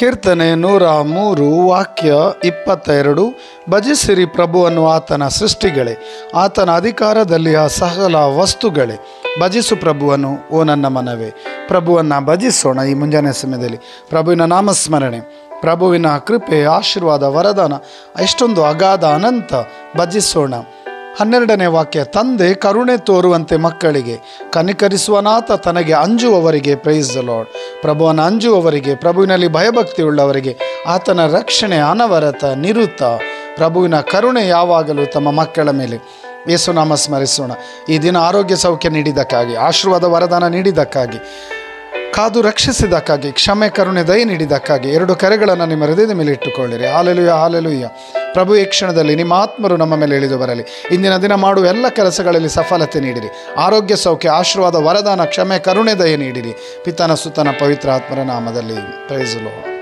ಕೀರ್ತನೆ ನೂರ ಮೂರು ವಾಕ್ಯ ಇಪ್ಪತ್ತೆರಡು ಭಜಿಸಿರಿ ಪ್ರಭುವನ್ನು ಆತನ ಸೃಷ್ಟಿಗಳೇ ಆತನ ಅಧಿಕಾರದಲ್ಲಿ ಆ ಸಕಲ ವಸ್ತುಗಳೇ ಭಜಿಸು ಪ್ರಭುವನ್ನು ಓ ನನ್ನ ಮನವೇ ಪ್ರಭುವನ್ನು ಭಜಿಸೋಣ ಈ ಮುಂಜಾನೆ ಸಮಯದಲ್ಲಿ ಪ್ರಭುವಿನ ನಾಮಸ್ಮರಣೆ ಪ್ರಭುವಿನ ಕೃಪೆ ಆಶೀರ್ವಾದ ವರದಾನ ಎಷ್ಟೊಂದು ಅಗಾಧ ಅನಂತ ಭಜಿಸೋಣ ಹನ್ನೆರಡನೇ ವಾಕ್ಯ ತಂದೆ ಕರುಣೆ ತೋರುವಂತೆ ಮಕ್ಕಳಿಗೆ ಕನಿಕರಿಸುವನಾತ ತನಗೆ ಅಂಜುವವರಿಗೆ ಪ್ರೈಸ್ ದ ಲಾರ್ಡ್ ಪ್ರಭುವನ್ನು ಅಂಜುವವರಿಗೆ ಪ್ರಭುವಿನಲ್ಲಿ ಭಯಭಕ್ತಿ ಉಳ್ಳವರಿಗೆ ಆತನ ರಕ್ಷಣೆ ಅನವರತ ನಿರುತ ಪ್ರಭುವಿನ ಕರುಣೆ ಯಾವಾಗಲೂ ತಮ್ಮ ಮಕ್ಕಳ ಮೇಲೆ ಯೇಸುನಾಮ ಸ್ಮರಿಸೋಣ ಈ ದಿನ ಆರೋಗ್ಯ ಸೌಖ್ಯ ನೀಡಿದ್ದಕ್ಕಾಗಿ ಆಶೀರ್ವಾದ ವರದಾನ ನೀಡಿದ್ದಕ್ಕಾಗಿ ಕಾದು ರಕ್ಷಿಸಿದ್ದಕ್ಕಾಗಿ ಕ್ಷಮೆ ಕರುಣೆ ದಯ ನೀಡಿದ್ದಕ್ಕಾಗಿ ಎರಡು ಕರೆಗಳನ್ನು ನಿಮ್ಮ ಹೃದಯದ ಮೇಲೆ ಇಟ್ಟುಕೊಳ್ಳಿರಿ ಹಾಲೆಲುಯ್ಯ ಹಾಲೆಲುಯ್ಯ ಪ್ರಭು ಈ ಕ್ಷಣದಲ್ಲಿ ನಿಮ್ಮ ಆತ್ಮರು ನಮ್ಮ ಮೇಲೆ ಇಳಿದು ಬರಲಿ ಇಂದಿನ ದಿನ ಮಾಡುವ ಎಲ್ಲ ಕೆಲಸಗಳಲ್ಲಿ ಸಫಲತೆ ನೀಡಿರಿ ಆರೋಗ್ಯ ಸೌಖ್ಯ ಆಶೀರ್ವಾದ ವರದಾನ ಕ್ಷಮೆ ಕರುಣೆ ದಯ ನೀಡಿರಿ ಪಿತನ ಸುತನ ಪವಿತ್ರ ಆತ್ಮರ ನಾಮದಲ್ಲಿ ಪ್ರೈಸಲು